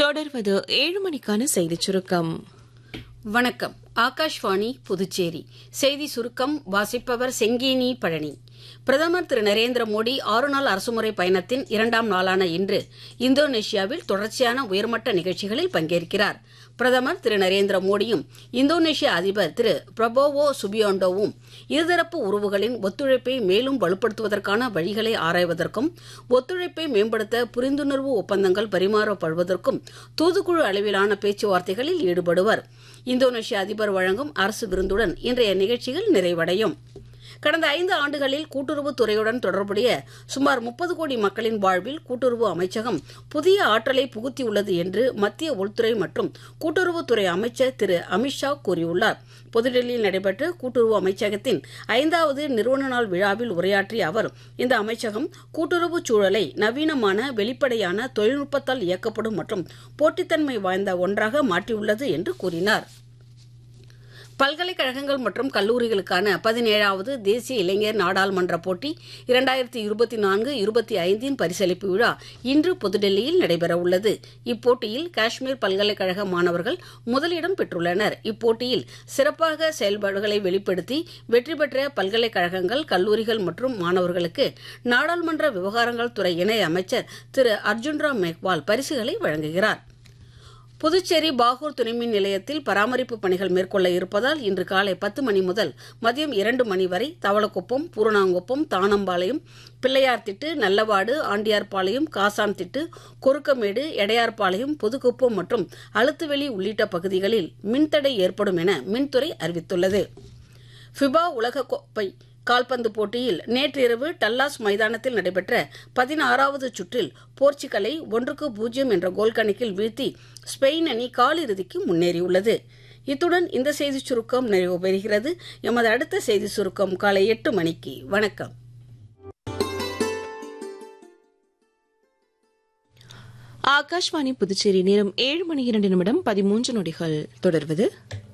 தொடர்வது ஏழு மணிக்கான செய்திச் சுருக்கம் வணக்கம் ஆகாஷ்வாணி புதுச்சேரி செய்தி சுருக்கம் வாசிப்பவர் செங்கேனி பழனி பிரதமர் திரு நரேந்திர மோடி ஆறு நாள் அரசுமுறை பயணத்தின் இரண்டாம் நாளான இன்று இந்தோனேஷியாவில் தொடர்ச்சியான உயர்மட்ட நிகழ்ச்சிகளில் பங்கேற்கிறார் பிரதமர் திரு நரேந்திர மோடியும் இந்தோனேஷிய அதிபர் திரு பிரபோவோ சுபியோண்டோவும் இருதரப்பு உறவுகளின் ஒத்துழைப்பை மேலும் வலுப்படுத்துவதற்கான வழிகளை ஆராய்வதற்கும் ஒத்துழைப்பை மேம்படுத்த புரிந்துணர்வு ஒப்பந்தங்கள் பரிமாறப்படுவதற்கும் தூதுக்குழு அளவிலான பேச்சுவார்த்தைகளில் ஈடுபடுவர் இந்தோனேஷிய அதிபர் வழங்கும் அரசு விருந்துடன் இன்றைய நிகழ்ச்சிகள் நிறைவடையும் கடந்த ஐந்து ஆண்டுகளில் கூட்டுறவுத் துறையுடன் தொடர்புடைய சுமார் முப்பது கோடி மக்களின் வாழ்வில் கூட்டுறவு அமைச்சகம் புதிய ஆற்றலை புகுத்தியுள்ளது என்று மத்திய உள்துறை மற்றும் கூட்டுறவுத்துறை அமைச்சர் திரு அமித்ஷா கூறியுள்ளார் புதுடெல்லியில் நடைபெற்ற கூட்டுறவு அமைச்சகத்தின் ஐந்தாவது நிறுவன நாள் விழாவில் உரையாற்றிய அவர் இந்த அமைச்சகம் கூட்டுறவு சூழலை நவீனமான வெளிப்படையான தொழில்நுட்பத்தால் இயக்கப்படும் மற்றும் போட்டித்தன்மை வாய்ந்த ஒன்றாக மாற்றியுள்ளது என்று கூறினார் பல்கலைக்கழகங்கள் மற்றும் கல்லூரிகளுக்கான பதினேழாவது தேசிய இளைஞர் நாடாளுமன்ற போட்டி இரண்டாயிரத்தி இருபத்தி நான்கு இருபத்தி ஐந்தின் பரிசளிப்பு விழா இன்று புதுடெல்லியில் நடைபெறவுள்ளது இப்போட்டியில் காஷ்மீர் பல்கலைக்கழக மாணவர்கள் முதலிடம் பெற்றுள்ளனர் இப்போட்டியில் சிறப்பாக செயல்பாடுகளை வெளிப்படுத்தி வெற்றி பெற்ற பல்கலைக்கழகங்கள் கல்லூரிகள் மற்றும் மாணவர்களுக்கு நாடாளுமன்ற விவகாரங்கள் துறை இணை அமைச்சர் திரு அர்ஜுன்ராம் மேக்வால் பரிசுகளை வழங்குகிறார் புதுச்சேரி பாகூர் துணைமின் நிலையத்தில் பராமரிப்பு பணிகள் மேற்கொள்ள இருப்பதால் இன்று காலை பத்து மணி முதல் மதியம் இரண்டு மணி வரை தவளக்குப்பம் பூரணாங்குப்பம் தானம்பாளையம் பிள்ளையார்திட்டு நல்லவாடு ஆண்டியார்பாளையம் காசான்திட்டு கொருக்கமேடு எடையார்பாளையம் புதுக்குப்பம் மற்றும் அழுத்துவெளி உள்ளிட்ட பகுதிகளில் மின்தடை ஏற்படும் என மின்துறை அறிவித்துள்ளது ஃபிபா உலகக்கோப்பை கால்பந்து போட்டியில் நேற்றிரவு டல்லாஸ் மைதானத்தில் நடைபெற்ற பதினாறாவது சுற்றில் போர்ச்சுகலை ஒன்றுக்கு பூஜ்ஜியம் என்ற கோல் கணக்கில் வீழ்த்தி ஸ்பெயின் அணி காலிறுதிக்கு முன்னேறியுள்ளது இத்துடன் இந்த செய்தி சுருக்கம் நிறைவு பெறுகிறது எமது அடுத்த செய்தி சுருக்கம் காலை எட்டு மணிக்கு வணக்கம் ஆகாஷ்வாணி புதுச்சேரி நேரம் ஏழு மணி இரண்டு நிமிடம் பதிமூன்று நொடிகள் தொடர்வது